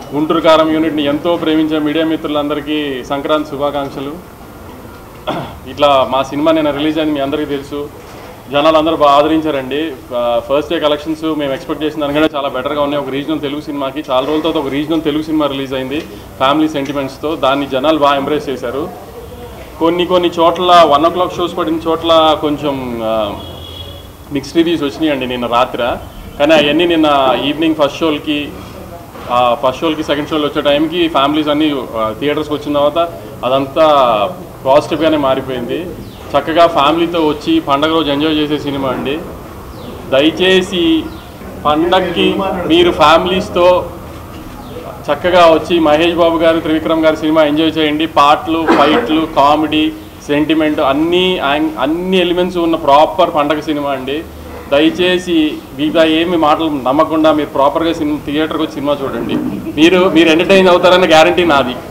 గుంటూరు కారం యూనిట్ని ఎంతో ప్రేమించే మీడియా మిత్రులందరికీ సంక్రాంతి శుభాకాంక్షలు ఇట్లా మా సినిమా నేను రిలీజ్ అయింది మీ అందరికీ తెలుసు జనాలు అందరూ బాగా ఆదరించారండి ఫస్ట్ డే కలెక్షన్స్ మేము ఎక్స్పెక్ట్ చేసిన దానికంటే చాలా బెటర్గా ఉన్నాయి ఒక రీజనల్ తెలుగు సినిమాకి చాలా రోజుల తర్వాత ఒక రీజనల్ తెలుగు సినిమా రిలీజ్ అయింది ఫ్యామిలీ సెంటిమెంట్స్తో దాన్ని జనాలు బాగా ఎంబ్రేస్ చేశారు కొన్ని కొన్ని చోట్ల వన్ ఓ క్లాక్ షోస్ పడిన చోట్ల కొంచెం మిక్స్డ్ రివ్యూస్ వచ్చినాయండి నిన్న రాత్రి కానీ అవన్నీ నిన్న ఈవినింగ్ ఫస్ట్ షోలకి ఫస్ట్ షోలకి సెకండ్ షోలు వచ్చే టైంకి ఫ్యామిలీస్ అన్నీ థియేటర్స్కి వచ్చిన తర్వాత అదంతా పాజిటివ్గానే మారిపోయింది చక్కగా ఫ్యామిలీతో వచ్చి పండగ రోజు ఎంజాయ్ చేసే సినిమా అండి దయచేసి పండగకి మీరు ఫ్యామిలీస్తో చక్కగా వచ్చి మహేష్ బాబు గారు త్రివిక్రమ్ గారి సినిమా ఎంజాయ్ చేయండి పాటలు ఫైట్లు కామెడీ సెంటిమెంట్ అన్ని యాంగ్- అన్ని ఎలిమెంట్స్ ఉన్న ప్రాపర్ పండగ సినిమా అండి దయచేసి మిగతా ఏమి మాటలు నమ్మకుండా మీరు ప్రాపర్గా సినిమా థియేటర్కి వచ్చి సినిమా చూడండి మీరు మీరు ఎంటర్టైన్ అవుతారన్న గ్యారంటీ నాది